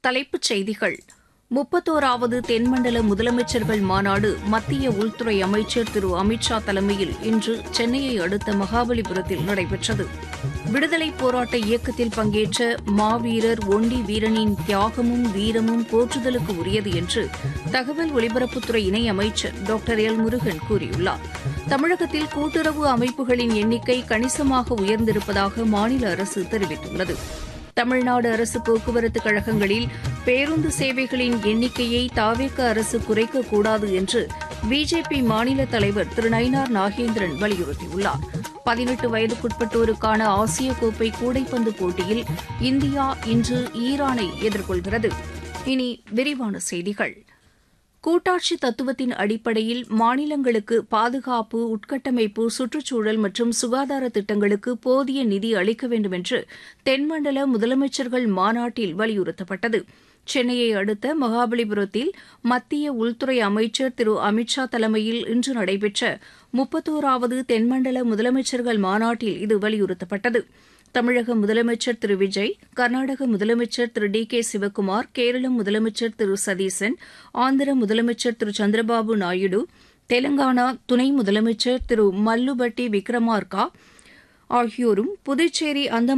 தலைப்புச் செய்திகள் முப்பத்தோராவது தென்மண்டல முதலமைச்சர்கள் மாநாடு மத்திய உள்துறை அமைச்சர் திரு அமித்ஷா தலைமையில் இன்று சென்னையை அடுத்த மகாபலிபுரத்தில் நடைபெற்றது விடுதலைப் போராட்ட இயக்கத்தில் பங்கேற்ற மாவீரர் ஒண்டி வீரனின் தியாகமும் வீரமும் போற்றுதலுக்கு உரியது என்று தகவல் ஒலிபரப்புத்துறை இணையமைச்சர் டாக்டர் எல் முருகன் கூறியுள்ளார் தமிழகத்தில் கூட்டுறவு அமைப்புகளின் எண்ணிக்கை கணிசமாக உயர்ந்திருப்பதாக மாநில அரசு தெரிவித்துள்ளது தமிழ்நாடு அரசு போக்குவரத்து கழகங்களில் பேருந்து சேவைகளின் எண்ணிக்கையை தாவேக அரசு குறைக்கக்கூடாது என்று பிஜேபி மாநில தலைவர் திரு நயினார் நாகேந்திரன் வலியுறுத்தியுள்ளார் பதினெட்டு வயதுக்குட்பட்டோருக்கான ஆசிய கோப்பை கூடைப்பந்து போட்டியில் இந்தியா இன்று ஈரானை எதிர்கொள்கிறது இனி விரிவான செய்திகள் கூட்டாட்சி தத்துவத்தின் அடிப்படையில் மாநிலங்களுக்கு பாதுகாப்பு உட்கட்டமைப்பு சுற்றுச்சூழல் மற்றும் சுகாதார திட்டங்களுக்கு போதிய நிதி அளிக்க வேண்டும் என்று தென்மண்டல முதலமைச்சர்கள் மாநாட்டில் வலியுறுத்தப்பட்டது சென்னையை அடுத்த மகாபலிபுரத்தில் மத்திய உள்துறை அமைச்சர் திரு அமித்ஷா தலைமையில் இன்று நடைபெற்ற முப்பத்தோராவது தென்மண்டல முதலமைச்சர்கள் மாநாட்டில் இது வலியுறுத்தப்பட்டது தமிழக முதலமைச்சர் திரு விஜய் கர்நாடக முதலமைச்சர் திரு டி கே சிவக்குமார் கேரள முதலமைச்சர் திரு சதீசன் ஆந்திர முதலமைச்சர் திரு சந்திரபாபு நாயுடு தெலங்கானா துணை முதலமைச்சர் திரு மல்லுபட்டி விக்ரமார்கா ஆகியோரும் புதுச்சேரி அந்த